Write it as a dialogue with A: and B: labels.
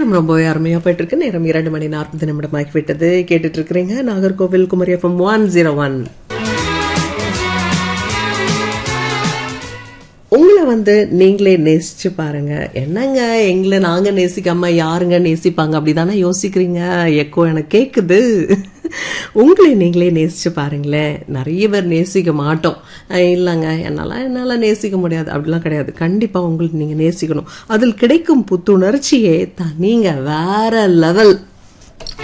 A: நேரம் ரொம்பவே அருமையா போயிட்டு இருக்கு நேரம் இரண்டு மணி நாற்பது நிமிடம் ஆகிவிட்டது கேட்டுட்டு இருக்கிறீங்க Nagercoil Kumari FM one zero one உங்களை வந்து நீங்களே நேசிச்சு பாருங்க என்னங்க எங்களை நாங்க நேசிக்காம யாருங்க நேசிப்பாங்க அப்படிதானே யோசிக்கிறீங்க எக்கோ எனக்கு கேக்குது உங்களை நீங்களே நேசிச்சு பாருங்களேன் நிறைய பேர் நேசிக்க மாட்டோம் அஹ் இல்லைங்க என்னால என்னால நேசிக்க முடியாது அப்படிலாம் கிடையாது கண்டிப்பா உங்களுக்கு நீங்க நேசிக்கணும் அதில் கிடைக்கும் புத்துணர்ச்சியே தான் நீங்க வேற லெவல்